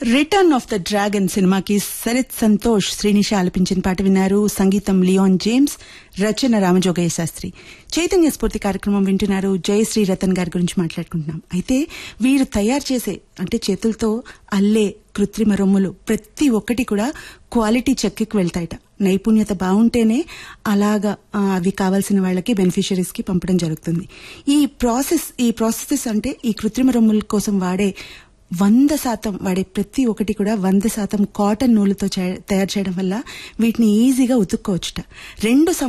return of the dragon సినిమాకి సరిత్ సంతోష్ శ్రీనిష ఆలపించిన పాట విన్నారు సంగీతం లియోన్ జేమ్స్ రచన రామజోగయ్య శాస్త్రి చైతన్య స్ఫూర్తి కార్యక్రమం వింటున్నారు జయశ్రీ రతన్ గారి గురించి మాట్లాడుకుంటున్నాం అయితే వీరు తయారు చేసే అంటే చేతులతో అల్లే కృత్రిమ రొమ్ములు ప్రతి ఒక్కటి కూడా క్వాలిటీ చెక్కి వెళ్తాయట నైపుణ్యత బాగుంటేనే అలాగా ఆ, అవి కావాల్సిన వాళ్ళకి బెనిఫిషరీస్ కి పంపడం జరుగుతుంది ఈ ప్రాసెస్ ఈ ప్రాసెసెస్ అంటే ఈ కృత్రిమ రొమ్ముల కోసం వాడే వంద శాతం వాడే ప్రతి ఒక్కటి కూడా వంద శాతం కాటన్ నూలుతో చే- తయారు చేయడం వల్ల వీటిని ఈజీగా ఉతుక్కోవచ్చుట రెండు